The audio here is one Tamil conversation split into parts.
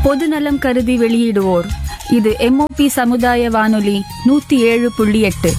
பொதுநலம் கருதி வெளியிடுவோர் இது எம்ஓபி சமுதாய வானொலி நூத்தி ஏழு புள்ளி எட்டு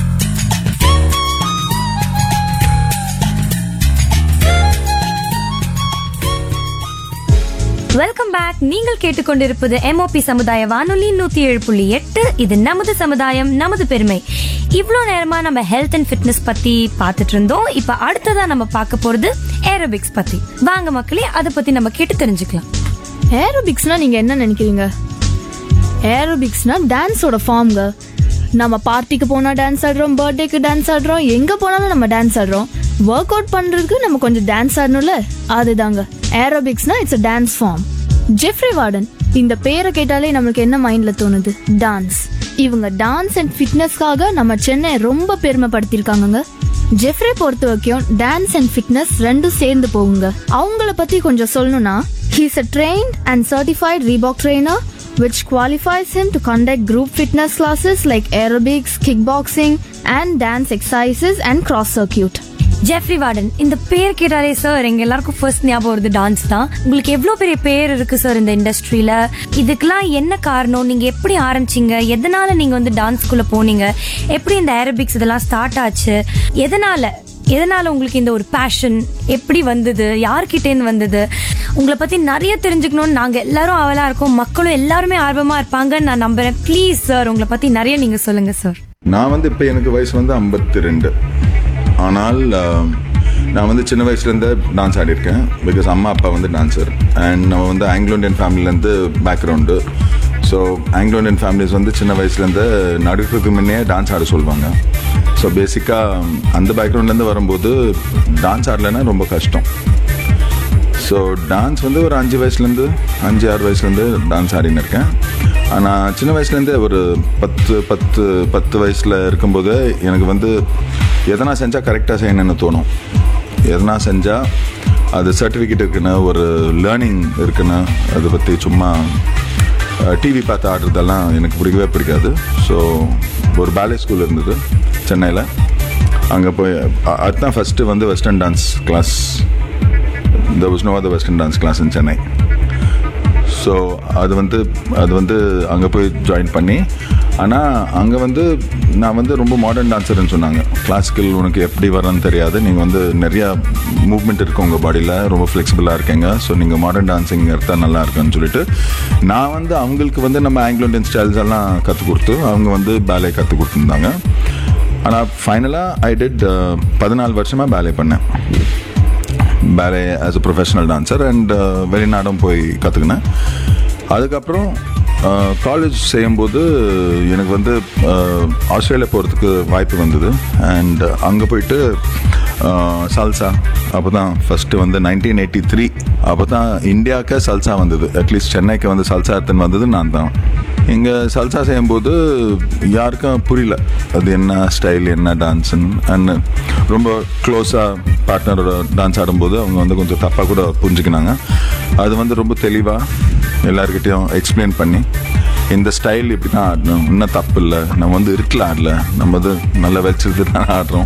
வெல்கம் பேக் நீங்கள் கேட்டுக்கொண்டிருப்பது எம்ஓபி சமுதாய வானொலி நூத்தி ஏழு புள்ளி எட்டு இது நமது சமுதாயம் நமது பெருமை இவ்வளோ நேரமா நம்ம ஹெல்த் அண்ட் ஃபிட்னஸ் பத்தி பார்த்துட்டு இருந்தோம் இப்ப அடுத்ததா நம்ம பார்க்க போறது ஏரோபிக்ஸ் பத்தி வாங்க மக்களே அதை பத்தி நம்ம கேட்டு தெரிஞ்சுக்கலாம் ஏரோபிக்ஸ்னா நீங்க என்ன நினைக்கிறீங்க ஏரோபிக்ஸ்னா டான்ஸோட ஃபார்ம்ங்க நம்ம பார்ட்டிக்கு போனா டான்ஸ் ஆடுறோம் பர்த்டேக்கு டான்ஸ் ஆடுறோம் எங்க போனாலும் நம்ம டான்ஸ் ஆடுறோம் ஒர்க் அவுட் பண்றதுக்கு நம்ம கொஞ்சம் டான்ஸ் ஆடணும்ல அதுதாங்க ஏரோபிக்ஸ்னா it's a dance form Jeffrey Warden இந்த பேரை கேட்டாலே நம்மளுக்கு என்ன மைண்ட்ல தோணுது டான்ஸ் இவங்க டான்ஸ் அண்ட் ஃபிட்னஸ்க்காக நம்ம சென்னை ரொம்ப பெருமைப்படுத்தியிருக்காங்கங்க ஜெஃப்ரே பொறுத்த வரைக்கும் டான்ஸ் அண்ட் ஃபிட்னஸ் ரெண்டும் சேர்ந்து போகுங்க அவங்கள பத்தி கொஞ்சம் சொல்லணும்னா he's a trained and certified Reebok trainer which qualifies him to conduct group fitness classes like aerobics, kickboxing and dance exercises and cross circuit. Jeffrey Warden இந்த பேர் கேட்டாலே சார் எங்க எல்லாருக்கும் ஃபர்ஸ்ட் ஞாபகம் வருது டான்ஸ் தான் உங்களுக்கு எவ்வளவு பெரிய பேர் இருக்கு சார் இந்த இண்டஸ்ட்ரியில இதுக்கெல்லாம் என்ன காரணம் நீங்க எப்படி ஆரம்பிச்சீங்க எதனால நீங்க வந்து டான்ஸ்குள்ள போனீங்க எப்படி இந்த ஏரோபிக்ஸ் இதெல்லாம் ஸ்டார்ட் ஆச்சு எதனால எதனால உங்களுக்கு இந்த ஒரு பேஷன் எப்படி வந்தது யார்கிட்டேருந்து வந்தது உங்களை பத்தி நிறைய தெரிஞ்சுக்கணும்னு நாங்க எல்லாரும் ஆவலா இருக்கோம் மக்களும் எல்லாருமே ஆர்வமா இருப்பாங்கன்னு நான் நம்புறேன் ப்ளீஸ் சார் உங்களை பத்தி நிறைய நீங்க சொல்லுங்க சார் நான் வந்து இப்போ எனக்கு வயசு வந்து ஐம்பத்தி ரெண்டு ஆனால் ஆஹ், நான் வந்து சின்ன வயசுலேருந்தே டான்ஸ் ஆடியிருக்கேன் பிகாஸ் அம்மா அப்பா வந்து டான்ஸர் அண்ட் நம்ம வந்து ஆங்கிலோ இண்டியன் ஃபேமிலிலேருந்து background so Anglo Indian families வந்து சின்ன வயசுலேருந்து நடுக்கிறதுக்கு முன்னே டான்ஸ் ஆட சொல்லுவாங்க ஸோ பேசிக்காக அந்த பேக்ரவுண்ட்லேருந்து வரும்போது டான்ஸ் ஆடலைன்னா ரொம்ப கஷ்டம் ஸோ டான்ஸ் வந்து ஒரு அஞ்சு வயசுலேருந்து அஞ்சு ஆறு வயசுலேருந்து டான்ஸ் ஆடின்னு இருக்கேன் ஆனால் சின்ன வயசுலேருந்தே ஒரு பத்து பத்து பத்து வயசில் இருக்கும்போது எனக்கு வந்து எதனா செஞ்சால் கரெக்டாக செய்யணும்னு தோணும் எதனா செஞ்சால் அது சர்டிஃபிகேட் இருக்குன்னு ஒரு லேர்னிங் இருக்குன்னு அதை பற்றி சும்மா டிவி பார்த்து ஆடுறதெல்லாம் எனக்கு பிடிக்கவே பிடிக்காது ஸோ ஒரு பேலே ஸ்கூல் இருந்தது சென்னையில் அங்கே போய் அ- அதுதான் ஃபஸ்ட்டு வந்து western dance class there was no other western dance class in Chennai so அது வந்து அது வந்து அங்கே போய் ஜாயின் பண்ணி ஆனால் அங்கே வந்து நான் வந்து ரொம்ப மாடர்ன் டான்ஸர்னு சொன்னாங்க கிளாசிக்கல் உனக்கு எப்படி வரன்னு தெரியாது நீங்கள் வந்து நிறையா மூவ்மெண்ட் இருக்கு உங்கள் பாடியில் ரொம்ப ஃப்ளெக்சிபிளாக இருக்கீங்க ஸோ நீங்கள் மாடர்ன் டான்ஸிங் எடுத்தால் நல்லா இருக்குன்னு சொல்லிட்டு நான் வந்து அவங்களுக்கு வந்து நம்ம ஆங்கிலோ இண்டியன் ஸ்டைல்ஸ் எல்லாம் கற்றுக் கொடுத்து அவங்க வந்து பேலே கற்றுக் கொடுத்துருந்தாங்க ஆனால் ஃபைனலாக ஐ டிட் பதினாலு வருஷமாக பேலே பண்ணேன் ballet as a professional dancer and வெளிநாடும் போய் கற்றுக்கினேன் அதுக்கப்புறம் காலேஜ் செய்யும்போது எனக்கு வந்து அஹ், ஆஸ்திரேலியா போகிறதுக்கு வாய்ப்பு வந்தது அண்ட் அங்கே போயிட்டு சல்சா அப்போ தான் ஃபஸ்ட்டு வந்து நைன்டீன் எயிட்டி த்ரீ அப்போ தான் இந்தியாவுக்கு சல்சா வந்தது அட்லீஸ்ட் சென்னைக்கு வந்து சல்சா எடுத்துன்னு வந்தது நான் தான் இங்கே சல்சா செய்யும்போது யாருக்கும் புரியல அது என்ன ஸ்டைல் என்ன டான்ஸுன்னு அண்ட் ரொம்ப க்ளோஸாக பார்ட்னரோட டான்ஸ் ஆடும்போது அவங்க வந்து கொஞ்சம் தப்பாக கூட புரிஞ்சுக்கினாங்க அது வந்து ரொம்ப தெளிவாக எல்லாருக்கிட்டையும் எக்ஸ்பிளைன் பண்ணி இந்த ஸ்டைல் இப்படி தான் ஆடணும் இன்னும் தப்பு இல்லை நம்ம வந்து இருட்டில் ஆடல நம்ம வந்து நல்லா வச்சிருந்து தான் ஆடுறோம்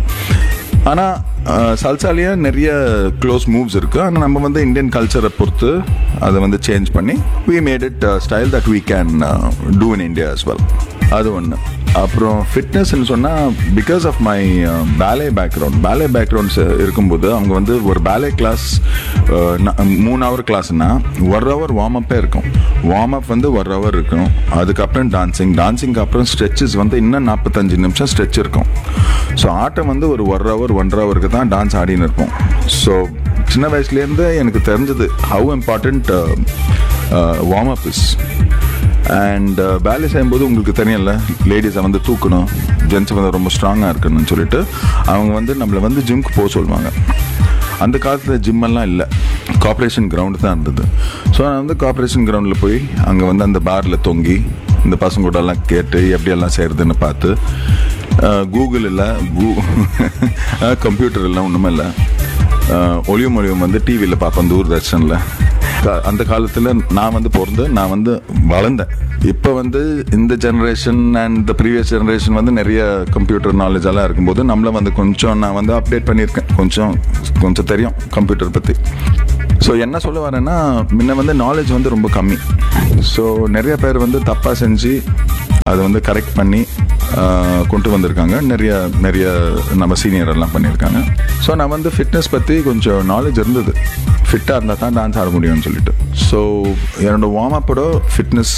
ஆனால் சல்சாலேயே நிறைய க்ளோஸ் மூவ்ஸ் இருக்குது ஆனால் நம்ம வந்து இந்தியன் கல்ச்சரை பொறுத்து அதை வந்து சேஞ்ச் பண்ணி we made it style that we can do in India as well அது ஒன்று அப்புறம் ஃபிட்னஸ்ன்னு சொன்னால் because of my ballet background ballet backgrounds இருக்கும்போது அவங்க வந்து ஒரு பேலே கிளாஸ் மூணு ஹவர் கிளாஸ்னா ஒரு ஹவர் வார்ம் அப்பே இருக்கும் வார்ம் அப் வந்து ஒரு ஹவர் இருக்கும் அதுக்கப்புறம் டான்சிங் டான்சிங்க்கு அப்புறம் ஸ்ட்ரெச்சஸ் வந்து இன்னும் நாற்பத்தஞ்சு நிமிஷம் ஸ்ட்ரெச் இருக்கும் ஸோ ஆட்டம் வந்து ஒரு ஒரு ஹவர் ஒன்றரை ஹவருக்கு தான் டான்ஸ் ஆடின்னு இருக்கும் ஸோ சின்ன வயசுலேருந்து எனக்கு தெரிஞ்சது how important warm up is and ballet செய்யும்போது உங்களுக்கு தெரியல லேடிஸை வந்து தூக்கணும் ஜென்ஸ் வந்து ரொம்ப ஸ்ட்ராங்காக இருக்கணும்னு சொல்லிட்டு அவங்க வந்து நம்மளை வந்து ஜிம்க்கு போக சொல்லுவாங்க அந்த காலத்தில் ஜிம் எல்லாம் இல்லை கார்ப்பரேஷன் கிரவுண்டு தான் இருந்தது ஸோ நான் வந்து கார்ப்பரேஷன் கிரவுண்டில் போய் அங்கே வந்து அந்த பாரில் தொங்கி இந்த பசங்க கூட எல்லாம் கேட்டு எப்படியெல்லாம் செய்கிறதுன்னு பார்த்து கூகுள் இல்லை கூ கம்ப்யூட்டர் இல்லை ஒன்றுமே இல்லை அஹ், ஒளியும் ஒளியும் வந்து டிவியில் பார்ப்பேன் தூர்தர்ஷனில் கா- அந்த காலத்தில் நான் வந்து பிறந்து நான் வந்து வளர்ந்தேன் இப்போ வந்து இந்த generation and the previous generation வந்து நிறைய கம்ப்யூட்டர் நாலேஜ் எல்லாம் இருக்கும்போது நம்மள வந்து கொஞ்சம் நான் வந்து அப்டேட் பண்ணியிருக்கேன் கொஞ்சம் கொஞ்சம் தெரியும் கம்ப்யூட்டர் பற்றி ஸோ என்ன சொல்ல வரேன்னா முன்ன வந்து நாலேஜ் வந்து ரொம்ப கம்மி ஸோ நிறைய பேர் வந்து தப்பாக செஞ்சு அதை வந்து கரெக்ட் பண்ணி ஆஹ், கொண்டு வந்திருக்காங்க நிறைய நிறைய நம்ம சீனியர் எல்லாம் பண்ணியிருக்காங்க ஸோ நான் வந்து ஃபிட்னஸ் பற்றி கொஞ்சம் நாலேஜ் இருந்தது ஃபிட்டாக இருந்தால் தான் டான்ஸ் ஆட முடியும்னு சொல்லிட்டு ஸோ என்னோட வார்ம் அப்போட ஃபிட்னஸ்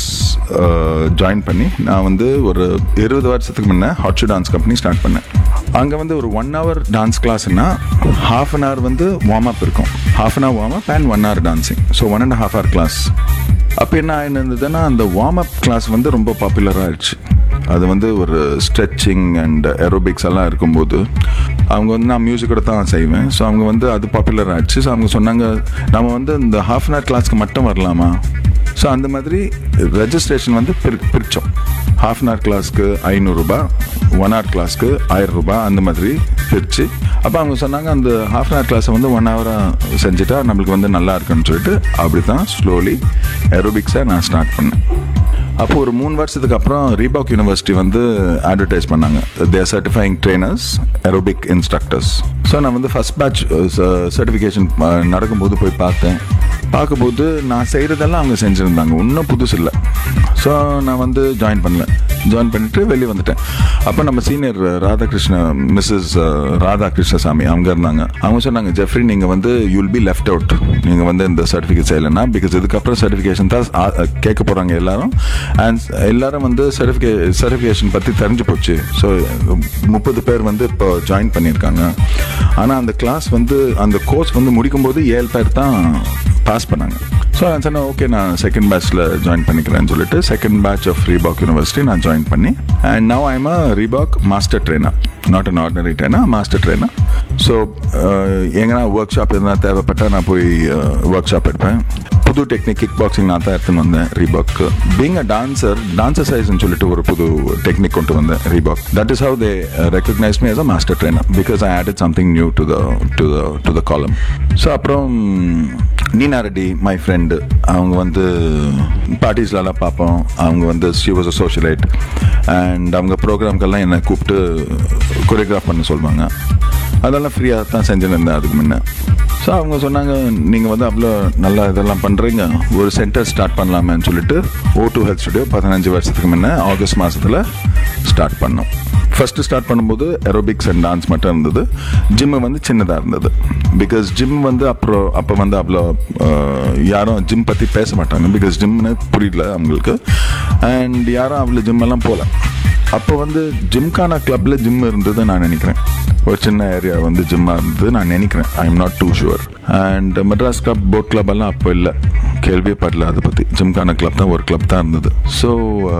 ஜாயின் பண்ணி நான் வந்து ஒரு இருபது வருஷத்துக்கு முன்னே ஹாட்ஷு டான்ஸ் கம்பெனி ஸ்டார்ட் பண்ணேன் அங்கே வந்து ஒரு ஒன் ஹவர் டான்ஸ் கிளாஸ்னா ஹாஃப் அன் ஹவர் வந்து வார்ம் அப் இருக்கும் half an hour warm up and one hour dancing so one and half hour class அப்போ என்ன ஆயிருந்ததுன்னா அந்த வார்ம் அப் கிளாஸ் வந்து ரொம்ப பாப்புலராக ஆயிடுச்சு அது வந்து ஒரு ஸ்ட்ரெச்சிங் அண்ட் ஏரோபிக்ஸ் எல்லாம் இருக்கும்போது அவங்க வந்து நான் மியூசிக்கோட தான் செய்வேன் ஸோ அவங்க வந்து அது பாப்புலர் ஆயிடுச்சு ஸோ அவங்க சொன்னாங்க நம்ம வந்து இந்த ஹாஃப் அன் ஹவர் கிளாஸ்க்கு மட்டும் வரலாமா ஸோ அந்த மாதிரி ரெஜிஸ்ட்ரேஷன் வந்து பிரி பிரித்தோம் ஹாஃப் அன் ஹவர் கிளாஸ்க்கு ஐநூறுரூபா ஒன் ஹவர் கிளாஸ்க்கு ஆயிரம் ரூபாய் அந்த மாதிரி பிரித்து அப்போ அவங்க சொன்னாங்க அந்த ஹாஃப் அன் ஹவர் கிளாஸை வந்து ஒன் ஹவராக செஞ்சுட்டா நம்மளுக்கு வந்து நல்லா இருக்குன்னு சொல்லிட்டு அப்படி தான் ஸ்லோலி ஏரோபிக்ஸை நான் ஸ்டார்ட் பண்ணேன் அப்போ ஒரு மூணு வருஷத்துக்கு அப்புறம் ரீபாக் யூனிவர்சிட்டி வந்து அட்வர்டைஸ் பண்ணாங்க there certifying trainers aerobic instructors so நான் வந்து ஃபஸ்ட் பேட்ச் சர்டிஃபிகேஷன் நடக்கும்போது போய் பார்த்தேன் பார்க்கும்போது நான் செய்கிறதெல்லாம் அவங்க செஞ்சுருந்தாங்க இன்னும் புதுசு இல்லை ஸோ நான் வந்து ஜாயின் பண்ணல ஜாயின் பண்ணிட்டு வெளியே வந்துட்டேன் அப்போ நம்ம சீனியர் ராதாகிருஷ்ண மிஸ்ஸஸ் ராதாகிருஷ்ணசாமி அவங்க இருந்தாங்க அவங்க சொன்னாங்க ஜெஃப்ரி நீங்கள் வந்து யூல் பி லெஃப்ட் அவுட் நீங்கள் வந்து இந்த சர்டிஃபிகேட் செய்யலைன்னா பிகாஸ் இதுக்கப்புறம் சர்டிஃபிகேஷன் தான் ஆ- கேட்க போகிறாங்க எல்லாரும் அண்ட் எல்லாரும் வந்து சர்டிஃபிகே சர்டிஃபிகேஷன் பற்றி தெரிஞ்சு போச்சு ஸோ முப்பது பேர் வந்து இப்போ ஜாயின் பண்ணியிருக்காங்க ஆனால் அந்த கிளாஸ் வந்து அந்த கோர்ஸ் வந்து முடிக்கும்போது ஏழு பேர் தான் பாஸ் பண்ணாங்க ஸோ நான் சொன்னேன் ஓகே நான் செகண்ட் பேட்ச்சில் ஜாயின் பண்ணிக்கிறேன்னு சொல்லிட்டு second batch of Reebok university நான் ஜாயின் பண்ணி and now I'm a Reebok master trainer not an ordinary trainer master trainer so எங்கன்னா ஒர்க் ஷாப் இருந்தால் தேவைப்பட்டால் நான் போய் ஒர்க் ஷாப் எடுப்பேன் புது டெக்னிக் கிக் பாக்ஸிங் நான் தான் எடுத்துன்னு வந்தேன் ரீபாக் பீங் அ டான்சர் டான்சர்சைஸ்னு சொல்லிட்டு ஒரு புது டெக்னிக் கொண்டு வந்தேன் Reebok that is how they recognise me as a master trainer because I added something new to the to the to the காலம் ஸோ அப்புறம் நீனா ரெட்டி மை ஃப்ரெண்டு அவங்க வந்து பார்ட்டிஸ்லலாம் பார்ப்போம் அவங்க வந்து she was a socialite and அவங்க ப்ரோக்ராம்க்கெல்லாம் என்னை கூப்பிட்டு கொரியோகிராஃப் பண்ண சொல்லுவாங்க அதெல்லாம் ஃப்ரீயாக தான் செஞ்சுன்னு இருந்தேன் அதுக்கு முன்ன ஸோ அவங்க சொன்னாங்க நீங்கள் வந்து அவ்வளோ நல்லா இதெல்லாம் பண்ணுறீங்க ஒரு சென்டர் ஸ்டார்ட் பண்ணலாமேன்னு சொல்லிட்டு ஓ டூ ஹெல்த் ஸ்டுடியோ பதினஞ்சு வருஷத்துக்கு முன்ன ஆகஸ்ட் மாதத்தில் ஸ்டார்ட் பண்ணோம் ஃபர்ஸ்ட் ஸ்டார்ட் பண்ணும்போது ஏரோபிக்ஸ் அண்ட் டான்ஸ் மட்டும் இருந்தது ஜிம்மு வந்து சின்னதாக இருந்தது பிகாஸ் ஜிம் வந்து அப்புறம் அப்போ வந்து அவ்வளோ அஹ், யாரும் ஜிம் பற்றி பேச மாட்டாங்க பிகாஸ் ஜிம்னு புரியல அவங்களுக்கு அண்ட் யாரும் அவ்வளோ ஜிம் எல்லாம் போகல அப்போ வந்து ஜிம்கான கிளப்ல ஜிம் இருந்தது நான் நினைக்கிறேன் ஒரு சின்ன ஏரியா வந்து ஜிம்மாக இருந்தது நான் நினைக்கிறேன் I am not too sure and Madras club boat club எல்லாம் அப்போ இல்லை கேள்வியே படல அதை பற்றி ஜிம்கான கிளப் தான் ஒரு கிளப் தான் இருந்தது so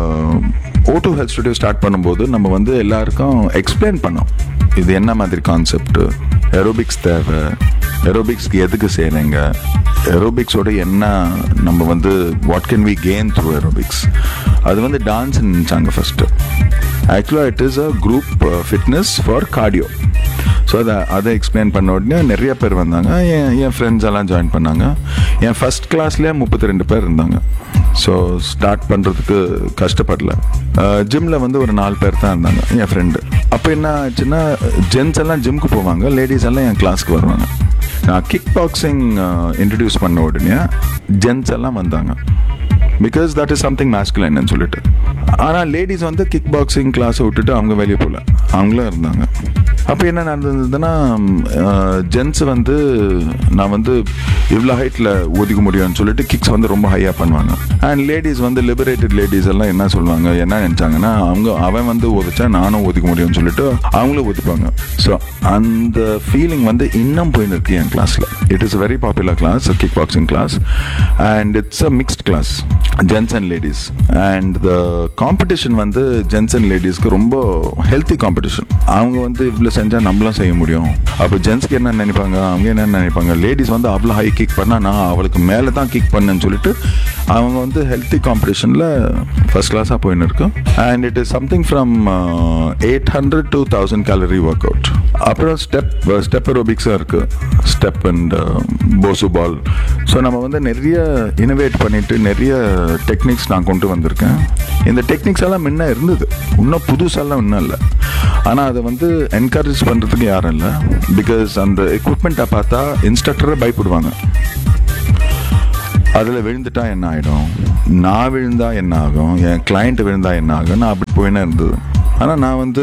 O two health studio start பண்ணும்போது நம்ம வந்து எல்லாருக்கும் எக்ஸ்பிளைன் பண்ணோம் இது என்ன மாதிரி கான்செப்ட் ஏரோபிக்ஸ் தேவை ஏரோபிக்ஸ்க்கு எதுக்கு செய்கிறீங்க ஏரோபிக்ஸோட என்ன நம்ம வந்து what can we gain through aerobics அது வந்து டான்ஸ் நினச்சாங்க ஃபஸ்ட்டு ஆக்சுவலாக it is a group fitness for cardio so அதை அதை எக்ஸ்பிளைன் பண்ண உடனே நிறைய பேர் வந்தாங்க என் என் ஃப்ரெண்ட்ஸ் எல்லாம் ஜாயின் பண்ணாங்க என் ஃபஸ்ட் கிளாஸ்லேயே முப்பத்தி ரெண்டு பேர் இருந்தாங்க ஸோ ஸ்டார்ட் பண்ணுறதுக்கு கஷ்டப்படல ஜிம்மில் வந்து ஒரு நாலு பேர் தான் இருந்தாங்க என் ஃப்ரெண்டு அப்போ என்ன ஆச்சுன்னா ஜென்ஸ் எல்லாம் ஜிம்க்கு போவாங்க லேடிஸ் எல்லாம் என் கிளாஸ்க்கு வருவாங்க நான் கிக் பாக்ஸிங் இன்ட்ரடியூஸ் பண்ண உடனே ஜென்ஸ் எல்லாம் வந்தாங்க பிகாஸ் தட் இஸ் சம்திங் மேஸ்குலைன்னு சொல்லிட்டு ஆனால் லேடிஸ் வந்து கிக் பாக்ஸிங் கிளாஸை விட்டுட்டு அவங்க வெளியே போகல அவங்களும் இருந்தாங்க அப்போ என்ன நடந்ததுன்னா ஜென்ஸ் வந்து நான் வந்து இவ்வளோ ஹைட்டில் ஒதுக்க முடியும்னு சொல்லிட்டு கிக்ஸ் வந்து ரொம்ப ஹையாக பண்ணுவாங்க அண்ட் லேடிஸ் வந்து லிபரேட்டட் லேடிஸ் எல்லாம் என்ன சொல்லுவாங்க என்ன நினச்சாங்கன்னா அவங்க அவன் வந்து ஒதுச்சா நானும் ஒதுக்க முடியும்னு சொல்லிட்டு அவங்களும் ஒதுப்பாங்க ஸோ அந்த ஃபீலிங் வந்து இன்னும் போயின்னு இருக்கு என் கிளாஸில் it is very popular class kick boxing class and it's a mixed class gents and ladies and the competition வந்து ஜென்ஸ் அண்ட் லேடிஸ்க்கு ரொம்ப ஹெல்த்தி காம்படிஷன் அவங்க வந்து இவ்வளோ செஞ்சால் நம்மளும் செய்ய முடியும் அப்போ ஜென்ஸ்க்கு என்ன நினைப்பாங்க அவங்க என்ன நினைப்பாங்க லேடிஸ் வந்து அவ்வளோ ஹை கிக் பண்ணால் நான் அவளுக்கு மேலே தான் கிக் பண்ணேன்னு சொல்லிட்டு அவங்க வந்து ஹெல்த்தி காம்படிஷனில் ஃபர்ஸ்ட் கிளாஸாக போயின்னு இருக்கு and it is something from eight hundred to thousand calorie work out அப்புறம் ஸ்டெப் ஸ்டெப் அரோபிக்ஸாக இருக்குது step and bosu ball so நம்ம வந்து நிறைய இனோவேட் பண்ணிட்டு நிறைய டெக்னிக்ஸ் நான் கொண்டு வந்திருக்கேன் இந்த டெக்னிக்ஸ் எல்லாம் முன்ன இருந்தது இன்னும் புதுசெல்லாம் இன்னும் இல்லை ஆனால் அதை வந்து என்கரேஜ் பண்ணுறதுக்கு யாரும் இல்லை பிகாஸ் அந்த எக்யூப்மெண்ட்டை பார்த்தா இன்ஸ்ட்ரக்டரை பயப்படுவாங்க அதில் விழுந்துட்டா என்ன ஆகிடும் நான் விழுந்தா என்ன ஆகும் என் கிளைண்ட் விழுந்தா என்ன ஆகும் நான் அப்படி போயினே இருந்தது ஆனால் நான் வந்து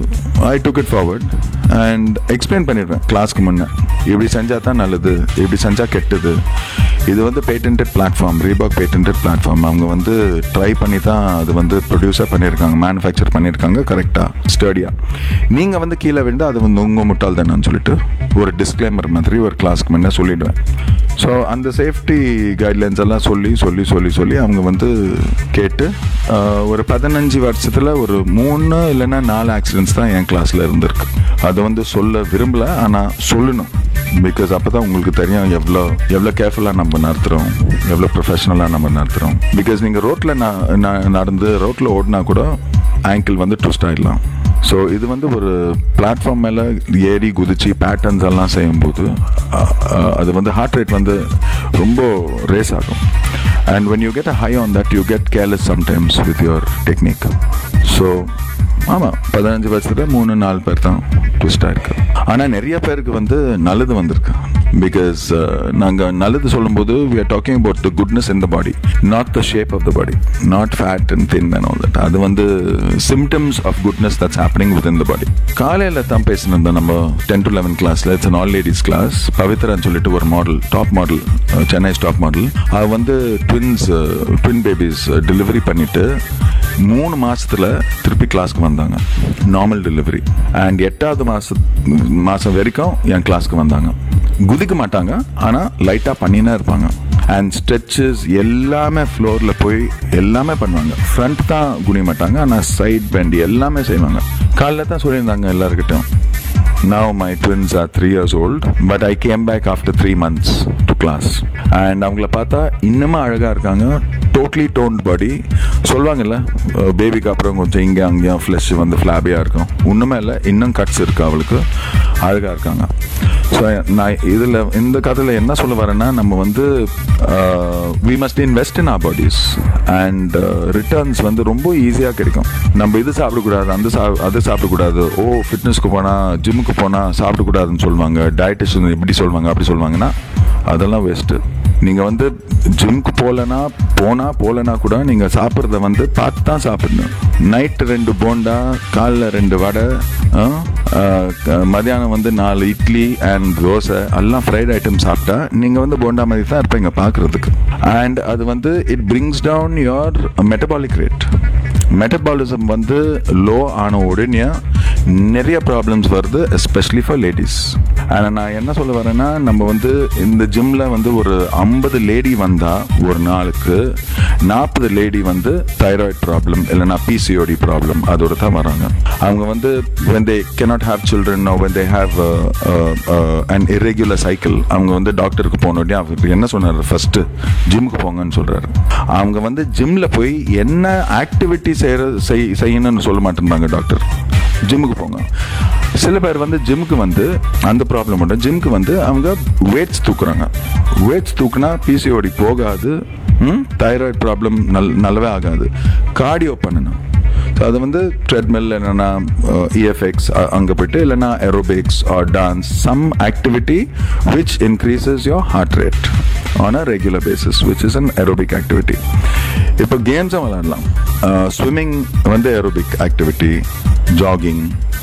I took it forward and explain பண்ணிடுவேன் கிளாஸ்க்கு முன்னே இப்படி செஞ்சால் தான் நல்லது இப்படி செஞ்சால் கெட்டது இது வந்து patented platform Reebok patented platform அவங்க வந்து ட்ரை பண்ணி தான் அது வந்து ப்ரொடியூஸாக பண்ணியிருக்காங்க மேனுஃபேக்சர் பண்ணியிருக்காங்க கரெக்டாக ஸ்டடியாக நீங்கள் வந்து கீழே விழுந்து அது வந்து உங்கள் முட்டாள் தானேன்னு சொல்லிட்டு ஒரு டிஸ்க்ளைமர் மாதிரி ஒரு கிளாஸ்க்கு முன்னே சொல்லிடுவேன் ஸோ அந்த சேஃப்டி கைட்லைன்ஸ் எல்லாம் சொல்லி சொல்லி சொல்லி சொல்லி அவங்க வந்து கேட்டு ஆஹ், ஒரு பதினஞ்சு வருஷத்தில் ஒரு மூணு இல்லைன்னா நாலு ஆக்சிடென்ட்ஸ் தான் என் கிளாஸில் இருந்திருக்கு அதை வந்து சொல்ல விரும்பல ஆனால் சொல்லணும் பிகாஸ் அப்போ தான் உங்களுக்கு தெரியும் எவ்வளோ எவ்வளோ கேர்ஃபுல்லாக நம்ம நடத்துகிறோம் எவ்வளோ ப்ரொஃபஷனலாக நம்ம நடத்துகிறோம் பிகாஸ் நீங்கள் ரோட்டில் நடந்து ரோட்டில் ஓடினா கூட ஆங்கிள் வந்து ட்விஸ்ட் ஆகிடலாம் ஸோ இது வந்து ஒரு பிளாட்ஃபார்ம் மேலே ஏறி குதிச்சு பேட்டர்ன்ஸ் எல்லாம் செய்யும்போது அஹ், அஹ், அது வந்து ஹார்ட் ரேட் வந்து ரொம்ப ரேஸ் ஆகும் and when you get a high on that you get careless sometimes with your technique so ஆமாம் பதினஞ்சு வருஷத்தில் மூணு நாலு பேர் தான் ட்விஸ்டாக இருக்கு ஆனால் நிறைய பேருக்கு வந்து நல்லது வந்திருக்கு பிகாஸ் நாங்கள் நல்லது சொல்லும்போது we are talking about the goodness in the body not the shape of the body not fat and thin and all that அது வந்து symptoms of goodness that's happening with in the body காலையில் தான் பேசினிருந்தோம் நம்ம டென் டு லெவன் கிளாஸில் இட்ஸ் ஆல் லேடிஸ் கிளாஸ் பவித்ரான்னு சொல்லிட்டு ஒரு model top model Chennai top model அது வந்து ட்வின்ஸ் ட்வின் பேபிஸ் டெலிவரி பண்ணிட்டு மூணு மாசத்துல திருப்பி கிளாஸ்க்கு வந்தாங்க நார்மல் டெலிவரி அண்ட் எட்டாவது மாசம் மாசம் வரைக்கும் என் கிளாஸ்க்கு வந்தாங்க குதிக்க மாட்டாங்க ஆனா லைட்டா பண்ணினே இருப்பாங்க அண்ட் ஸ்ட்ரெச்சஸ் எல்லாமே ஃப்ளோர்ல போய் எல்லாமே பண்ணுவாங்க ஃப்ரண்ட் தான் குனிய மாட்டாங்க ஆனா சைட் பெண்ட் எல்லாமே செய்வாங்க காலைல தான் சொல்லியிருந்தாங்க எல்லாருக்கிட்டும் Now my twins are three years old, but I came back after three months to class. And அவங்கள பார்த்தா இன்னமும் அழகா இருக்காங்க டோட்லி டோன்ட் பாடி சொல்லுவாங்கல்ல பேபிக்கு அப்புறம் கொஞ்சம் இங்கே அங்கேயும் ஃப்ளஷ் வந்து ஃப்ளாபியாக இருக்கும் ஒன்றுமே இல்லை இன்னும் கட்ஸ் இருக்கு அவளுக்கு அழகா இருக்காங்க ஸோ நான் இதில் இந்த கதையில் என்ன சொல்ல வரேன்னா நம்ம வந்து we must invest in our bodies and returns வந்து ரொம்ப ஈஸியாக கிடைக்கும் நம்ம இது சாப்பிடக்கூடாது அந்த சா அது சாப்பிடக்கூடாது ஓ ஃபிட்னஸ்க்கு போனால் ஜிம்முக்கு போனால் சாப்பிடக்கூடாதுன்னு சொல்லுவாங்க டயட்டிஷியன் இப்படி சொல்லுவாங்க அப்படி சொல்லுவாங்கன்னா அதெல்லாம் வேஸ்ட்டு நீங்கள் வந்து ஜிம்க்கு போகலனா போனால் போகலனா கூட நீங்கள் சாப்பிட்றத வந்து பார்த்து தான் சாப்பிடணும் நைட்டு ரெண்டு போண்டா காலைல ரெண்டு வடை ஆ, ஆ, க- மதியானம் வந்து நாலு இட்லி அண்ட் தோசை எல்லாம் ஃப்ரைட் ஐட்டம் சாப்பிட்டா நீங்கள் வந்து போண்டா மாதிரி தான் இருப்பீங்க பார்க்குறதுக்கு அண்ட் அது வந்து it brings down your metabolic rate metabolism வந்து லோ ஆன உடனே நிறைய ப்ராப்ளம்ஸ் வருது எஸ்பெஷலி ஃபார் லேடிஸ் ஆனால் நான் என்ன சொல்ல வரேன்னா நம்ம வந்து இந்த ஜிம்மில் வந்து ஒரு ஐம்பது லேடி வந்தால் ஒரு நாளுக்கு நாற்பது லேடி வந்து தைராய்டு ப்ராப்ளம் இல்லைனா பிசிஓடி ப்ராப்ளம் அதோட தான் வராங்க அவங்க வந்து when they cannot have children or when they have uh, uh, uh, an irregular cycle அவங்க வந்து டாக்டருக்கு போன உடனே அவர் என்ன சொன்னார் ஃபர்ஸ்ட் ஜிம்முக்கு போங்கன்னு சொல்றாரு அவங்க வந்து ஜிம்ல போய் என்ன ஆக்டிவிட்டி செய்யற செய்- செய்யணும்னு சொல்ல மாட்டேன்றாங்க டாக்டர் ஜிம்முக்கு போங்க சில பேர் வந்து ஜிம்முக்கு வந்து அந்த ப்ராப்ளம் உண்டு ஜிம்முக்கு வந்து அவங்க வெயிட்ஸ் தூக்குறாங்க வெயிட்ஸ் தூக்குனா பிசிஓடி போகாது தைராய்டு ப்ராப்ளம் நல் நல்லாவே ஆகாது கார்டியோ பண்ணணும் ஸோ அது வந்து ட்ரெட்மில் இல்லைன்னா இஎஃப்எக்ஸ் அங்கே போயிட்டு இல்லைன்னா aerobics or dance some activity which increases your heart rate on a regular basis which is an aerobic activity இப்போ கேம்ஸும் விளாடலாம் ஸ்விம்மிங் வந்து aerobic activity jogging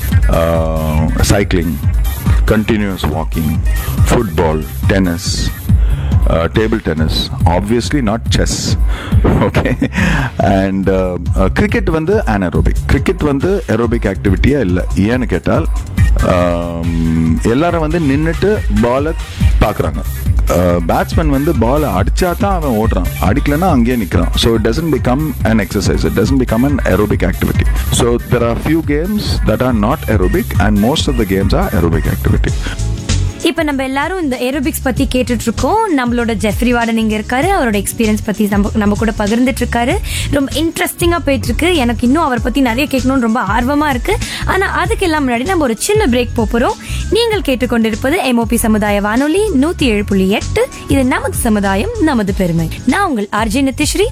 cycling continuous walking football tennis uh, table tennis obviously not chess okay and uh, uh, cricket வந்து anaerobic cricket வந்து aerobic ஆக்டிவிட்டியா இல்லை ஏன்னு கேட்டால் um, எல்லாரும் வந்து நின்றுட்டு பாலை பார்க்குறாங்க பேட்ஸ்மேன் வந்து பாலை அடிச்சா தான் அவன் ஓடுறான் அடிக்கலன்னா அங்கேயே நிற்கிறான் so it doesn't become an exercise it doesn't become an aerobic activity so there are few games that are not aerobic and most of the games are aerobic activity இப்ப நம்ம எல்லாரும் இந்த ஏரோபிக்ஸ் பத்தி கேட்டுட்டு இருக்கோம் நம்மளோட ஜெஃப்ரி வார்டன் இங்க இருக்காரு அவரோட எக்ஸ்பீரியன்ஸ் பத்தி நம்ம நம்ம கூட பகிர்ந்துட்டு இருக்காரு ரொம்ப இன்ட்ரெஸ்டிங்கா போயிட்டு இருக்கு எனக்கு இன்னும் அவரை பத்தி நிறைய கேட்கணும்னு ரொம்ப ஆர்வமா இருக்கு ஆனா அதுக்கெல்லாம் முன்னாடி நம்ம ஒரு சின்ன பிரேக் போறோம் நீங்கள் கேட்டுக்கொண்டிருப்பது எம்ஓபி சமுதாய வானொலி நூத்தி ஏழு புள்ளி எட்டு இது நமது சமுதாயம் நமது பெருமை நான் உங்கள் RJ Nithishri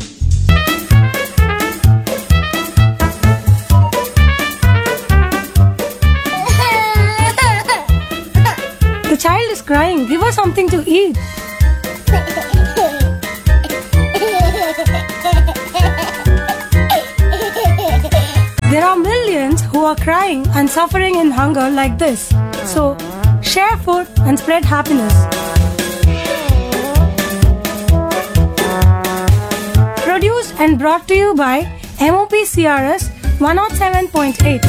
The child is crying. Give her something to eat. are crying and suffering in hunger like this. So, share food and spread happiness. Produced and brought to you by MOP CRS 107.8.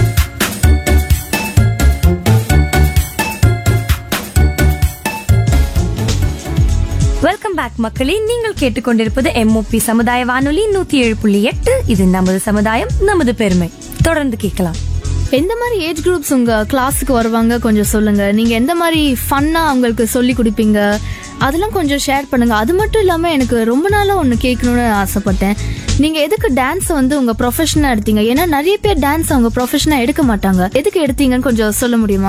Welcome back மக்களே நீங்கள் கேட்டுக்கொண்டிருப்பது எம்ஓபி சமுதாய வானொலி நூத்தி ஏழு புள்ளி எட்டு இது நமது சமுதாயம் நமது பெருமை தொடர்ந்து கேட்கலாம் எந்த மாதிரி ஏஜ் குரூப்ஸ் உங்க கிளாஸுக்கு வருவாங்க கொஞ்சம் சொல்லுங்க நீங்க எந்த மாதிரி ஃபன்னா அவங்களுக்கு சொல்லி கொடுப்பீங்க அதெல்லாம் கொஞ்சம் ஷேர் பண்ணுங்க அது மட்டும் இல்லாம எனக்கு ரொம்ப நாளா ஒன்று கேட்கணும்னு ஆசைப்பட்டேன் நீங்க எதுக்கு டான்ஸ் வந்து உங்க ப்ரொஃபஷனா எடுத்தீங்க ஏன்னா நிறைய பேர் டான்ஸ் அவங்க ப்ரொஃபஷனா எடுக்க மாட்டாங்க எதுக்கு எடுத்தீங்கன்னு கொஞ்சம் சொல்ல முடியுமா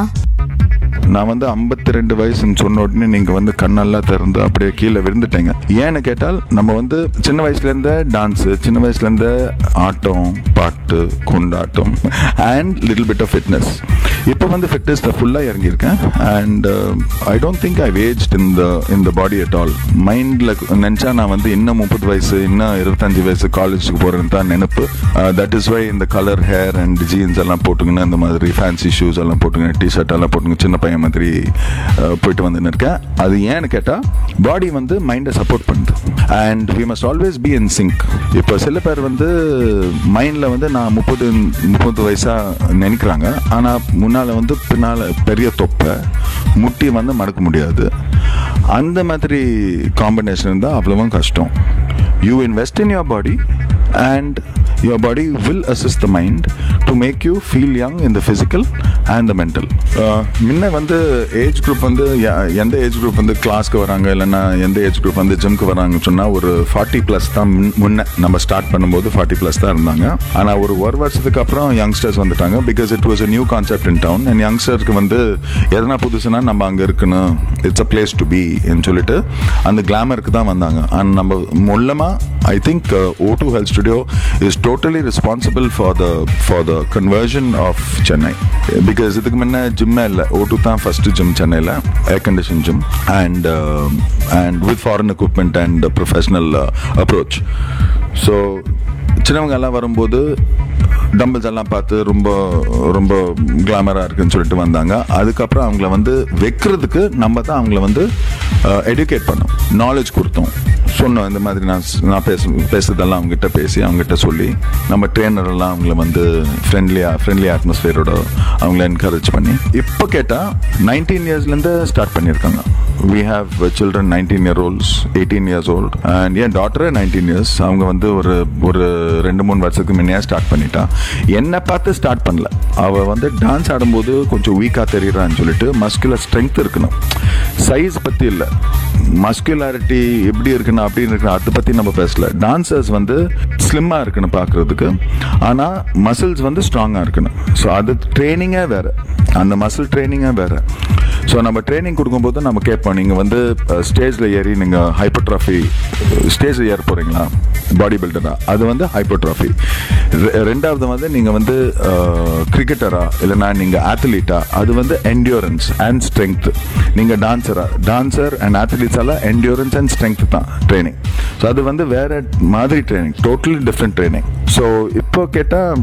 நான் வந்து 52 ரெண்டு வயசுன்னு சொன்ன உடனே நீங்க வந்து கண்ணெல்லாம் திறந்து அப்படியே கீழே விழுந்துட்டீங்க ஏன்னு கேட்டால் நம்ம வந்து சின்ன வயசுல இருந்தே டான்ஸ் சின்ன வயசுல இருந்தே ஆட்டம் பாட்டு கொண்டாட்டம் and little bit of fitness இப்போ வந்து ஃபிட்னஸ்ல ஃபுல்லா இறங்கியிருக்கேன் and I don't think I wasted in the in the body at all மைண்ட்ல நினைச்சா நான் வந்து இன்னும் முப்பது வயசு இன்னும் இருபத்தஞ்சு வயசு காலேஜுக்கு போறேன்னு தான் நினைப்பு தட் இஸ் வை இந்த கலர் ஹேர் அண்ட் ஜீன்ஸ் எல்லாம் போட்டுக்கின்னு அந்த மாதிரி ஃபேன்சி ஷூஸ் எல்லாம் போட்டுங்க டிஷர்ட் எல்லாம் போட்டுங்க சின்ன பையன் மாதிரி அஹ், போயிட்டு வந்துன்னு இருக்கேன் அது ஏன்னு கேட்டால் பாடி வந்து மைண்டை சப்போர்ட் பண்ணுது and we must always be in sync இப்போ சில பேர் வந்து மைண்டில் வந்து நான் முப்பது முப்பது வயசாக நினைக்கிறாங்க ஆனால் முன்னால் வந்து பின்னால் பெரிய தொப்பை முட்டி வந்து மடக்க முடியாது அந்த மாதிரி காம்பினேஷன் இருந்தால் அவ்வளவும் கஷ்டம் you invest in your body and your body will assist the mind to make you feel young in the physical and the mental uh, முன்ன வந்து ஏஜ் குரூப் வந்து ய- எந்த ஏஜ் குரூப் வந்து கிளாஸ்க்கு வராங்க இல்லைன்னா எந்த ஏஜ் குரூப் வந்து ஜிம்க்கு வராங்கன்னு சொன்னால் ஒரு ஃபார்ட்டி ப்ளஸ் தான் முன்- முன்ன நம்ம ஸ்டார்ட் பண்ணும்போது ஃபார்ட்டி ப்ளஸ் தான் இருந்தாங்க ஆனால் ஒரு ஒரு வருஷத்துக்கு அப்புறம் யங்ஸ்டர்ஸ் வந்துட்டாங்க because it was a new concept in town and யங்ஸ்டருக்கு வந்து எதனா புதுசுனா நம்ம அங்கே இருக்கணும் it's a place to be சொல்லிட்டு அந்த கிளாமருக்கு தான் வந்தாங்க அண்ட் நம்ம மூலமாக I think O two health studio is totally responsible for the for the conversion of Chennai because இதுக்கு முன்ன ஜிம்மே இல்லை ஓ டூ தான் ஃபர்ஸ்ட் ஜிம் சென்னையில் air condition gym and and with foreign equipment and professional approach so சின்னவங்க எல்லாம் வரும்போது டம்பிள்ஸ் எல்லாம் பார்த்து ரொம்ப ரொம்ப கிளாமராக இருக்குன்னு சொல்லிட்டு வந்தாங்க அதுக்கப்புறம் அவங்கள வந்து வைக்கிறதுக்கு நம்ம தான் அவங்கள வந்து எடுகேட் பண்ணோம் நாலேஜ் கொடுத்தோம் சொன்னோம் இந்த மாதிரி நான் ஸ்- நான் பேச பேசுறதெல்லாம் அவங்ககிட்ட பேசி அவங்ககிட்ட சொல்லி நம்ம ட்ரெயினர் எல்லாம் அவங்கள வந்து ஃப்ரெண்ட்லியாக ஃப்ரெண்ட்லி அட்மாஸ்ஃபியரோட அவங்கள என்கரேஜ் பண்ணி இப்போ கேட்டால் நைன்டீன் இயர்ஸ்லேருந்து ஸ்டார்ட் பண்ணியிருக்காங்க we have children nineteen year olds eighteen years old and என் டாட்டரே நைன்டீன் இயர்ஸ் அவங்க வந்து ஒரு ஒரு ரெண்டு மூணு வருஷத்துக்கு முன்னே ஸ்டார்ட் பண்ணிட்டா என்னை பார்த்து ஸ்டார்ட் பண்ணல அவ வந்து டான்ஸ் ஆடும்போது கொஞ்சம் வீக்காக தெரியறான்னு சொல்லிட்டு மஸ்குலர் ஸ்ட்ரென்த் இருக்கணும் சைஸ் பற்றி இல்லை மஸ்குலாரிட்டி எப்படி இருக்கணும் அப்படின்னு இருக்கணும் அதை பற்றி நம்ம பேசல டான்சர்ஸ் வந்து ஸ்லிம்மாக இருக்கணும் பார்க்குறதுக்கு ஆனால் மசில்ஸ் வந்து ஸ்ட்ராங்காக இருக்கணும் ஸோ அது ட்ரைனிங்கே வேறு அந்த மசில் ட்ரைனிங்கே வேறு ஸோ நம்ம ட்ரைனிங் கொடுக்கும்போது நம்ம கேட்போம் நீங்கள் வந்து ஸ்டேஜில் ஏறி நீங்கள் ஹைப்பர்ட்ராஃபி ஸ்டேஜில் ஏற போகிறீங்களா பாடி பில்டரா அது வந்து ஹைப்பர்ட்ராஃபி ரெண்டாவது வந்து நீங்கள் வந்து கிரிக்கெட்டரா இல்லைனா நீங்கள் ஆத்லீட்டா அது வந்து என்டியூரன்ஸ் அண்ட் ஸ்ட்ரென்த் நீங்கள் டான்ஸரா டான்சர் அண்ட் ஆத்லீட்ஸ் எல்லாம் என்டியூரன்ஸ் அண்ட் ஸ்ட்ரென்த் தான் ட்ரைனிங் ஸோ அது வந்து வேற மாதிரி training totally different training so இப்போ கேட்டால்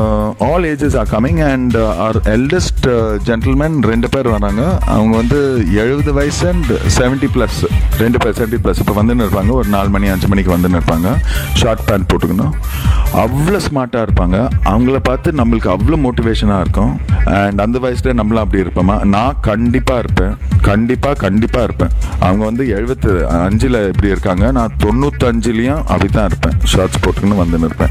all ages are coming and our eldest gentleman ரெண்டு பேர் வராங்க அவங்க வந்து எழுபது வயசு அண்ட் செவன்ட்டி ப்ளஸ் ரெண்டு பேர் செவன்ட்டி ப்ளஸ் இப்போ வந்துன்னு இருப்பாங்க ஒரு நாலு மணி அஞ்சு மணிக்கு வந்துன்னு இருப்பாங்க ஷார்ட் பேண்ட் போட்டுக்கணும் அவ்வளோ ஸ்மார்ட்டாக இருப்பாங்க அவங்கள பார்த்து நம்மளுக்கு அவ்வளோ மோட்டிவேஷனாக இருக்கும் அண்ட் அந்த வயசுல நம்மளும் அப்படி இருப்போமா நான் கண்டிப்பாக இருப்பேன் கண்டிப்பாக கண்டிப்பாக இருப்பேன் அவங்க வந்து எழுபத்து அஞ்சில் இப்படி இருக்காங்க நான் தொண்ணூத்தஞ்சுலேயும் அப்படி தான் இருப்பேன் ஷார்ட்ஸ் போட்டுக்கின்னு வந்துன்னு இருப்பேன்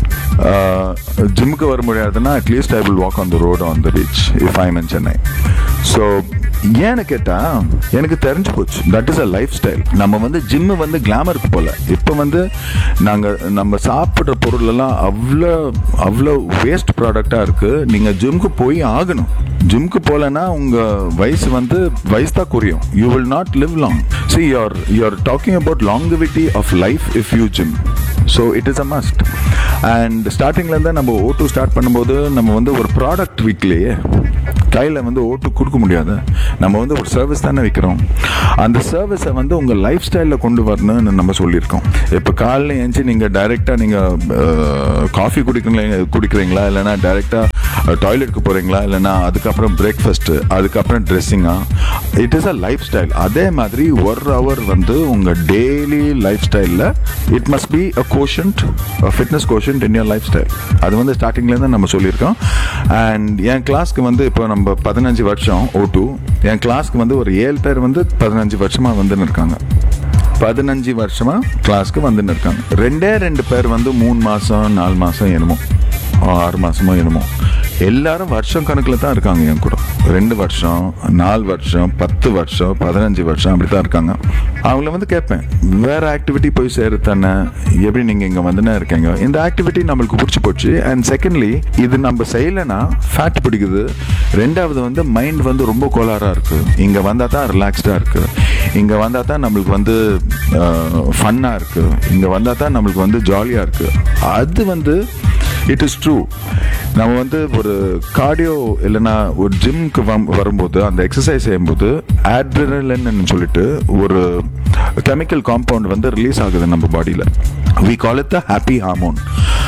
ஜிம்முக்கு வர முடியாதுன்னா at least I will walk on the road on the beach if I'm in Chennai so ஏன்னு கேட்டா எனக்கு தெரிஞ்சு போச்சு that is a lifestyle நம்ம வந்து ஜிம்மு வந்து கிளாமருக்கு போல இப்போ வந்து நாங்கள் நம்ம சாப்பிட்ற பொருள் எல்லாம் அவ்வளோ அவ்வளோ வேஸ்ட் ப்ராடக்டாக இருக்கு நீங்கள் ஜிம்க்கு போய் ஆகணும் ஜிம்க்கு போகலன்னா உங்கள் வயசு வந்து வயசு தான் குறையும் you will not live long see you're you're talking about longevity of life if you gym so it is a must and ஸ்டார்டிங்லேருந்து நம்ம ஓ டூ ஸ்டார்ட் பண்ணும்போது நம்ம வந்து ஒரு ப்ராடக்ட் வீக்லேயே கையில் வந்து ஓட்டு கொடுக்க முடியாது நம்ம வந்து ஒரு சர்வீஸ் தானே வைக்கிறோம் அந்த சர்வீஸை வந்து உங்கள் லைஃப் ஸ்டைலில் கொண்டு வரணும்னு நம்ம சொல்லியிருக்கோம் இப்போ காலைல ஏஞ்சி நீங்கள் டைரெக்டாக நீங்கள் காஃபி குடிக்கிறீங்களா குடிக்கிறீங்களா இல்லைனா டைரெக்டாக டாய்லெட்டுக்கு போகிறீங்களா இல்லைனா அதுக்கப்புறம் பிரேக்ஃபாஸ்ட்டு அதுக்கப்புறம் ட்ரெஸ்ஸிங்கா it is a lifestyle அதே மாதிரி ஒரு ஹவர் வந்து உங்கள் டெய்லி லைஃப் ஸ்டைலில் it must be a quotient fitness quotient in your lifestyle அது வந்து ஸ்டார்டிங்லேருந்து நம்ம சொல்லியிருக்கோம் அண்ட் என் கிளாஸ்க்கு வந்து இப்போ நம்ம பதினஞ்சு வருஷம் ஓ டூ என் கிளாஸ்க்கு வந்து ஒரு ஏழு பேர் வந்து பதினஞ்சு வருஷமாக வந்துன்னு இருக்காங்க பதினஞ்சு வருஷமா கிளாஸ்க்கு வந்துன்னு இருக்காங்க ரெண்டே ரெண்டு பேர் வந்து மூணு மாசம் நாலு மாசம் என்னமோ ஆறு மாசமோ என்னமோ எல்லாரும் வருஷம் கணக்கில் தான் இருக்காங்க என் கூட ரெண்டு வருஷம் நாலு வருஷம் பத்து வருஷம் பதினஞ்சு வருஷம் அப்படி தான் இருக்காங்க அவங்கள வந்து கேட்பேன் வேற ஆக்டிவிட்டி போய் சேரு தானே எப்படி நீங்கள் இங்கே வந்துனே இருக்கீங்க இந்த ஆக்டிவிட்டி நம்மளுக்கு பிடிச்சி போச்சு அண்ட் செகண்ட்லி இது நம்ம செய்யலைன்னா ஃபேட் பிடிக்குது ரெண்டாவது வந்து மைண்ட் வந்து ரொம்ப கோளாறாக இருக்கு இங்கே வந்தால் தான் ரிலாக்ஸ்டாக இருக்கு இங்கே வந்தால் தான் நம்மளுக்கு வந்து ஃபன்னாக இருக்கு இங்கே வந்தால் தான் நம்மளுக்கு வந்து ஜாலியாக இருக்கு அது வந்து இட் இஸ் ட்ரூ நம்ம வந்து ஒரு கார்டியோ இல்லைன்னா ஒரு ஜிம்க்கு வரும்போது அந்த எக்ஸசைஸ் செய்யும்போது ஆட்ரினலின்னு சொல்லிட்டு ஒரு கெமிக்கல் காம்பவுண்ட் வந்து ரிலீஸ் ஆகுது நம்ம பாடியில் we call it the happy hormone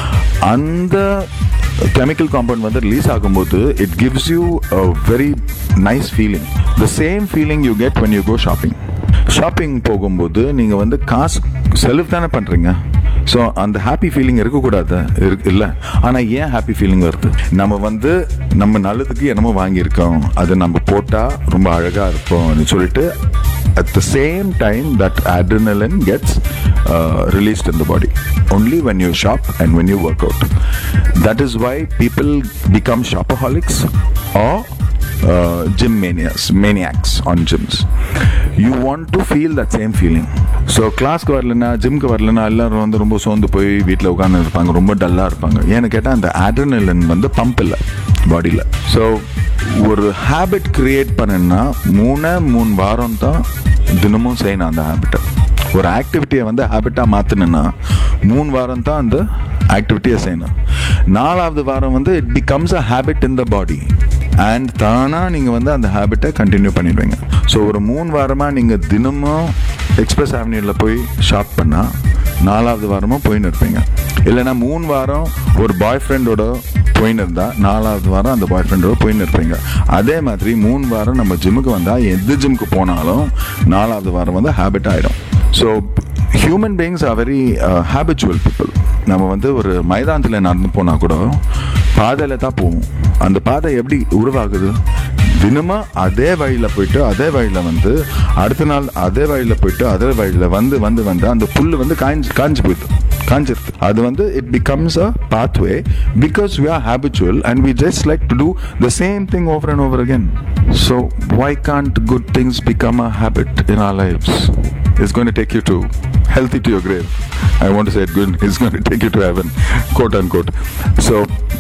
அந்த கெமிக்கல் காம்பவுண்ட் வந்து ரிலீஸ் ஆகும்போது it gives you a very nice feeling the same feeling you get when you go shopping shopping போகும்போது நீங்கள் வந்து காசு செலவு தானே பண்ணுறீங்க ஸோ அந்த ஹாப்பி ஃபீலிங் இருக்கக்கூடாது இருக்கு இல்லை ஆனால் ஏன் ஹாப்பி ஃபீலிங் வருது நம்ம வந்து நம்ம நல்லதுக்கு என்னமோ வாங்கியிருக்கோம் அது நம்ம போட்டால் ரொம்ப அழகாக இருப்போம்னு சொல்லிட்டு at the same time that adrenaline gets uh, released in the body only when you shop and when you work out that is why people become shopaholics or uh, gym manias maniacs on gyms you want to feel that same feeling so கிளாஸ்க்கு வரலன்னா ஜிம்க்கு வரலன்னா எல்லாரும் வந்து ரொம்ப சோர்ந்து போய் வீட்டில் உட்காந்து இருப்பாங்க ரொம்ப டல்லாக இருப்பாங்க ஏன்னு கேட்டால் அந்த adrenaline வந்து பம்ப் இல்லை பாடியில் ஸோ ஒரு ஹேபிட் கிரியேட் பண்ணணும்னா மூணே மூணு வாரம் தான் தினமும் செய்யணும் அந்த ஹேபிட்டை ஒரு ஆக்டிவிட்டியை வந்து ஹேபிட்டாக மாற்றணுன்னா மூணு வாரம் தான் அந்த ஆக்டிவிட்டியை செய்யணும் நாலாவது வாரம் வந்து it becomes a habit in the body and தானாக நீங்கள் வந்து அந்த ஹேபிட்டை கண்டினியூ பண்ணிடுவீங்க ஸோ ஒரு மூணு வாரமாக நீங்கள் தினமும் எக்ஸ்பிரஸ் அவென்யூவில் போய் ஷாப் பண்ணால் நாலாவது வாரமும் போயின்னு இருப்பீங்க இல்லைன்னா மூணு வாரம் ஒரு பாய் ஃப்ரெண்டோட போயின்னு இருந்தால் நாலாவது வாரம் அந்த பாய் ஃப்ரெண்டோட போயின்னு இருப்பீங்க அதே மாதிரி மூணு வாரம் நம்ம ஜிம்முக்கு வந்தால் எந்த ஜிம்முக்கு போனாலும் நாலாவது வாரம் வந்து ஹேபிட் ஆகிடும் so human beings are very habitual people நம்ம வந்து ஒரு மைதானத்தில் நடந்து போனால் கூட பாதையில் தான் போவோம் அந்த பாதை எப்படி உருவாகுது தினமும் அதே வழியில் போயிட்டு அதே வழியில் வந்து அடுத்த நாள் அதே வழியில் போயிட்டு அதே வழியில் வந்து வந்து வந்து அந்த புல் வந்து காஞ்சி காஞ்சி போயிடுது காஞ்சிருது அது வந்து it becomes a pathway because we are habitual and we just like to do the same thing over and over again so why can't good things become a habit in our life's is going to take you to healthy to your grave. I want to say it good. It's going to take you to heaven, quote unquote. So,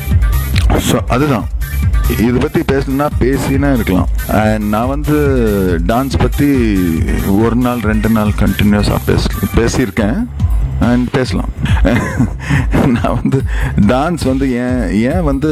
so அதுதான் இதை பற்றி பேசணும்னா பேசினா இருக்கலாம் அண்ட் நான் வந்து டான்ஸ் பற்றி ஒரு நாள் ரெண்டு நாள் கண்டினியூஸாக பேச பேசியிருக்கேன் அண்ட் பேசலாம் நான் வந்து டான்ஸ் வந்து ஏன் ஏன் வந்து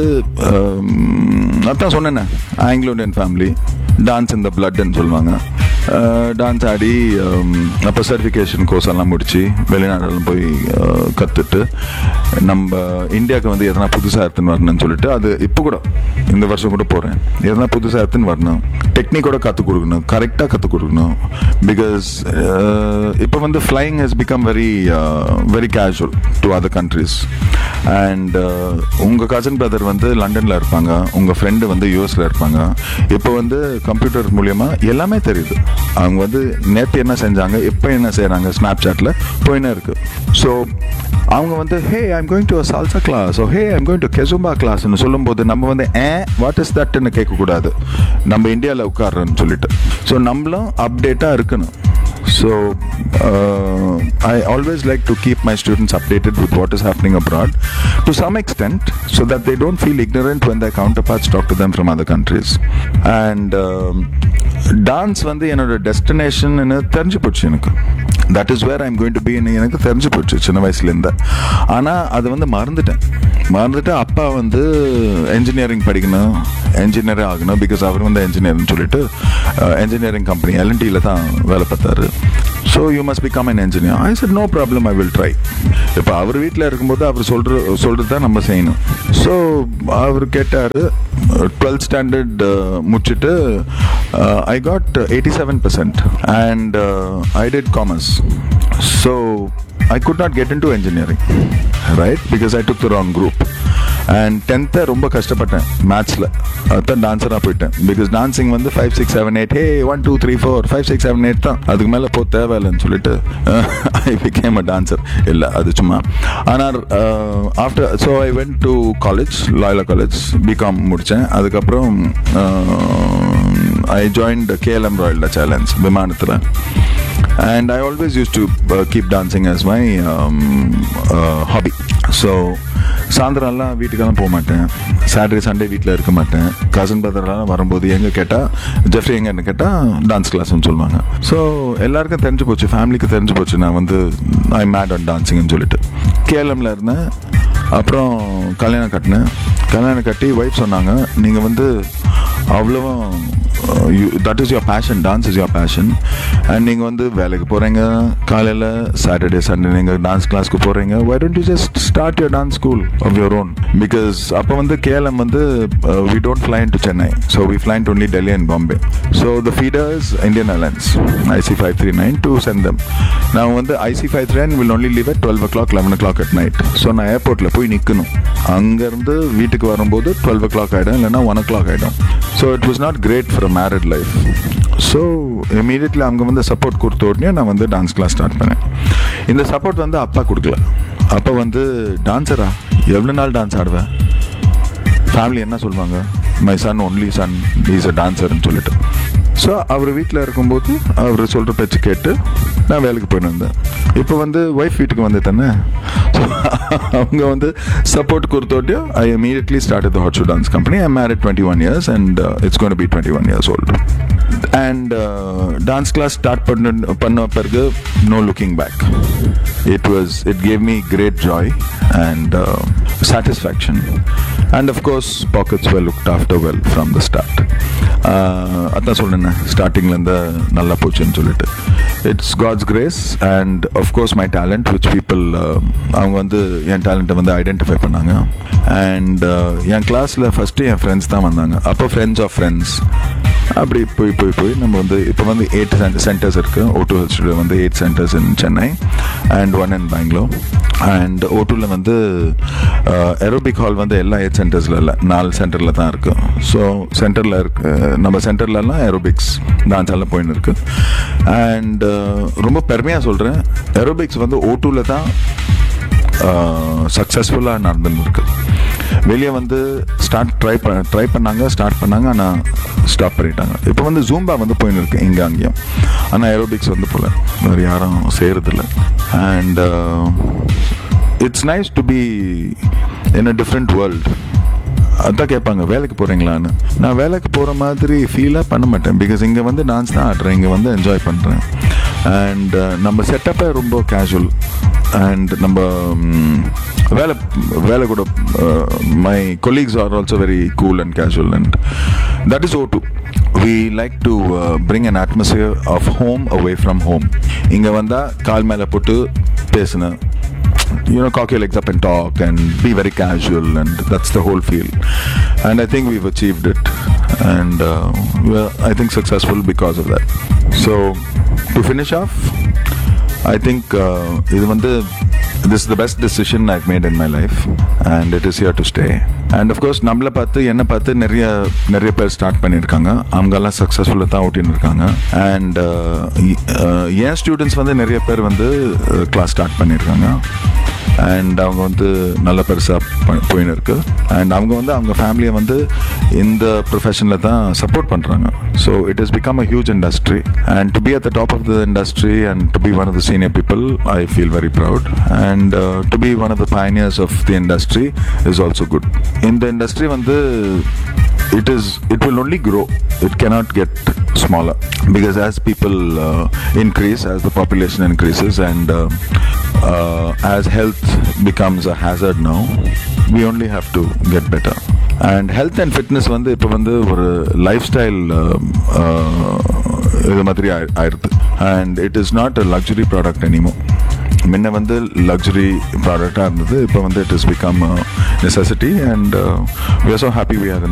அதான் சொன்னேன்னே ஆங்கிலோ இண்டியன் ஃபேமிலி டான்ஸ் இந்த பிளட்னு சொல்லுவாங்க டான்ஸ் ஆடி அப்போ சர்டிஃபிகேஷன் கோர்ஸ் எல்லாம் முடிச்சு வெளிநாடுலாம் போய் கற்றுட்டு நம்ம இந்தியாவுக்கு வந்து எதனா புதுசாக எடுத்துன்னு வரணும்னு சொல்லிட்டு அது இப்போ கூட இந்த வருஷம் கூட போகிறேன் எதனா புதுசாக எடுத்துன்னு வரணும் டெக்னிக்கோட கற்றுக் கொடுக்கணும் கரெக்டாக கற்றுக் கொடுக்கணும் பிகாஸ் இப்போ வந்து flying has become very very casual to other countries and உங்கள் கசன் பிரதர் வந்து லண்டனில் இருப்பாங்க உங்கள் ஃப்ரெண்டு வந்து யூஎஸில் இருப்பாங்க இப்போ வந்து கம்ப்யூட்டர் மூலியமாக எல்லாமே தெரியுது அவங்க வந்து நேற்று என்ன செஞ்சாங்க இப்போ என்ன செய்கிறாங்க ஸ்னாப் சாட்டில் போயினே இருக்கு ஸோ அவங்க வந்து hey I'm going to salsa class oh hey I'm going to kizomba கிளாஸ்னு சொல்லும்போது நம்ம வந்து ஏ வாட் இஸ் தட்னு கேட்கக்கூடாது நம்ம இந்தியாவில் உட்காடுறோன்னு சொல்லிட்டு ஸோ நம்மளும் அப்டேட்டாக இருக்கணும் So uh, I always like to keep my students updated with what is happening abroad to some extent so that they don't feel ignorant when their counterparts talk to them from other countries. And um, dance வந்து என்னோட டெஸ்டினேஷன் தெரிஞ்சு போச்சு எனக்கு that is where I'm going to be எனக்கு தெரிஞ்சு போச்சு சின்ன வயசுலேருந்து ஆனால் அதை வந்து மறந்துட்டேன் மறந்துட்டு அப்பா வந்து என்ஜினியரிங் படிக்கணும் என்ஜினியரே ஆகணும் பிகாஸ் அவர் வந்து என்ஜினியர்னு சொல்லிட்டு என்ஜினியரிங் கம்பெனி எல்என்டியில் தான் வேலை பார்த்தாரு so you must become an engineer I said no problem I will try இப்போ அவர் வீட்டில் இருக்கும்போது அவர் சொல்கிற சொல்கிறது தான் நம்ம செய்யணும் ஸோ அவர் கேட்டார் டுவெல்த் ஸ்டாண்டர்ட் முடிச்சுட்டு I got eighty seven percent and I did commerce so I could not get into engineering right because I took the wrong group and டென்த்தை ரொம்ப கஷ்டப்பட்டேன் மேத்ஸில் அதுதான் டான்ஸராக போயிட்டேன் பிகாஸ் டான்சிங் வந்து five six seven eight hey one two three four five six seven eight தான் அதுக்கு மேலே போ தேவையில்லைன்னு சொல்லிட்டு ஐ பிகேம் அ டான்சர் இல்லை அது சும்மா ஆனால் after so I went to college Loyola college B Com முடித்தேன் அதுக்கப்புறம் I joined KLM royal challenge விமானத்தில் and I always used to uh, keep dancing as my um, uh, hobby. So சாயந்தரம்லாம் வீட்டுக்கெல்லாம் போக மாட்டேன் சாட்டர்டே சண்டே வீட்டில் இருக்க மாட்டேன் கசன் பிரதர்லாம் வரும்போது எங்கே கேட்டால் ஜெஃப்ரி எங்கன்னு கேட்டால் டான்ஸ் கிளாஸ்னு சொல்லுவாங்க ஸோ எல்லாருக்கும் தெரிஞ்சு போச்சு ஃபேமிலிக்கு தெரிஞ்சு போச்சு நான் வந்து ஐ மேட் ஆன் டான்சிங்னு சொல்லிட்டு கேஎல்எம்ல இருந்தேன் அப்புறம் கல்யாணம் கட்டினேன் கல்யாணம் கட்டி ஒய்ஃப் சொன்னாங்க நீங்கள் வந்து அவ்வளவும் that is your passion dance is your passion and நீங்கள் வந்து வேலைக்கு போகிறீங்க காலையில் சாட்டர்டே சண்டே நீங்கள் டான்ஸ் கிளாஸ்க்கு போகிறீங்க why don't you just start your dance school of your own because அப்போ வந்து கேஎல்எம் வந்து we don't fly to Chennai so we fly to only Delhi and Bombay so the feeders Indian Airlines IC five three nine to send them நான் வந்து IC five three nine will only leave at twelve o'clock eleven o'clock at night so நான் ஏர்போர்ட்டில் போய் நிற்கணும் அங்கேருந்து வீட்டுக்கு வரும்போது டுவெல் ஓ கிளாக் ஆகிடும் இல்லைன்னா ஒன் ஓ கிளாக் ஆகிடும் so it was not great for married life so immediately அவங்க வந்து சப்போர்ட் கொடுத்த உடனே நான் வந்து டான்ஸ் கிளாஸ் ஸ்டார்ட் பண்ணேன் இந்த சப்போர்ட் வந்து அப்பா கொடுக்கல அப்பா வந்து டான்ஸரா எவ்வளோ நாள் டான்ஸ் ஆடுவேன் ஃபேமிலி என்ன சொல்லுவாங்க my son only son is a டான்ஸர்னு சொல்லிட்டு ஸோ அவர் வீட்டில் இருக்கும்போது அவர் சொல்கிற பேச்சு கேட்டு நான் வேலைக்கு போயிட்டு வந்தேன் இப்போ வந்து ஒய்ஃப் வீட்டுக்கு வந்து தானே So, அவங்க வந்து சப்போர்ட் கொடுத்தோட்டியும் I immediately start the hot shoe dance company I married twenty one years and it's gonna be twenty one years old and dance class start பண்ண பண்ண பிறகு no looking back it was it gave me great joy and satisfaction and of course pockets well looked after well from the start அதான் சொன்னேன் ஸ்டார்டிங்லேருந்து நல்லா போச்சுன்னு சொல்லிட்டு it's God's grace and of course my talent which people அவங்க வந்து என் டேலண்ட்டை வந்து ஐடென்டிஃபை பண்ணாங்க அண்ட் என் கிளாஸில் ஃபஸ்ட்டு என் ஃப்ரெண்ட்ஸ் தான் வந்தாங்க அப்போ ஃப்ரெண்ட்ஸ் ஆஃப் ஃப்ரெண்ட்ஸ் அப்படி போய் போய் போய் நம்ம வந்து இப்போ வந்து எயிட் சென்டர்ஸ் இருக்குது ஓட்டோ ஸ்டுடியோ வந்து eight centres in Chennai and one in Bangalore and ஓட்டூவில் வந்து ஏரோபிக் ஹால் வந்து எல்லா எயிட் சென்டர்ஸில் இல்லை நாலு சென்டரில் தான் இருக்குது ஸோ சென்டரில் இருக்கு நம்ம சென்டர்லலாம் ஏரோபிக்ஸ் டான்ஸ் எல்லாம் போயின்னு இருக்கு அண்ட் ரொம்ப பெருமையாக சொல்கிறேன் ஏரோபிக்ஸ் வந்து ஓட்டூவில் தான் சக்ஸஸ்ஃபுல்லாக நடந்துன்னு இருக்கு வெளியே வந்து ஸ்டார்ட் ட்ரை பண்ண ட்ரை பண்ணாங்க ஸ்டார்ட் பண்ணாங்க ஆனால் ஸ்டாப் பண்ணிட்டாங்க இப்போ வந்து ஜூம்பா வந்து போயின்னு இருக்கு இங்கே அங்கேயும் ஆனால் ஏரோபிக்ஸ் வந்து போல வேறு யாரும் செய்கிறதில்ல and it's nice to be in a different world அதான் கேட்பாங்க வேலைக்கு போகிறீங்களான்னு நான் வேலைக்கு போகிற மாதிரி ஃபீலாக பண்ண மாட்டேன் பிகாஸ் இங்கே வந்து டான்ஸ் தான் ஆடுறேன் இங்கே வந்து என்ஜாய் பண்ணுறேன் அண்ட் நம்ம செட்டப்பே ரொம்ப கேஷுவல் அண்ட் நம்ம ம், வேலை வேலை கூட my colleagues are also very cool and casual and that is O two we like to bring an atmosphere of home away from home இங்கே வந்தால் கால் மேலே போட்டு பேசினேன் you know, cock your legs up and talk and be very casual, and that's the whole feel. And I think we've achieved it, and uh, we're, I think, successful because of that. So, to finish off, I think uh, இது வந்து this is the best decision I've made in my life and it is here to stay and of course நம்மளை பார்த்து என்னை பார்த்து நிறைய நிறைய பேர் ஸ்டார்ட் பண்ணியிருக்காங்க அவங்கெல்லாம் சக்ஸஸ்ஃபுல்லாக தான் ஓட்டின்னு இருக்காங்க அண்ட் என் ஸ்டூடெண்ட்ஸ் வந்து நிறைய பேர் வந்து கிளாஸ் ஸ்டார்ட் பண்ணியிருக்காங்க அண்ட் அவங்க வந்து நல்ல பெருசாக போயின்னு இருக்கு அண்ட் அவங்க வந்து அவங்க ஃபேமிலியை வந்து இந்த ப்ரொஃபஷனில் தான் சப்போர்ட் பண்ணுறாங்க so it is become a huge industry and to be at the top of the industry and to be one of the senior people I feel very proud and to be one of the pioneers of the industry is also good இந்த இண்டஸ்ட்ரி வந்து it is it will only grow it cannot get smaller because as people uh, increase as the population increases and uh, uh, as health becomes a hazard now, we only have to get better. And health and fitness வந்து இப்போ வந்து ஒரு லைஃப் ஸ்டைல் இது மாதிரி ஆயி- ஆயிருது and it is not a luxury product anymore முன்ன வந்து லக்ஸுரி ப்ராடக்டாக இருந்தது இப்போ வந்து it is become necessity and we are so happy we R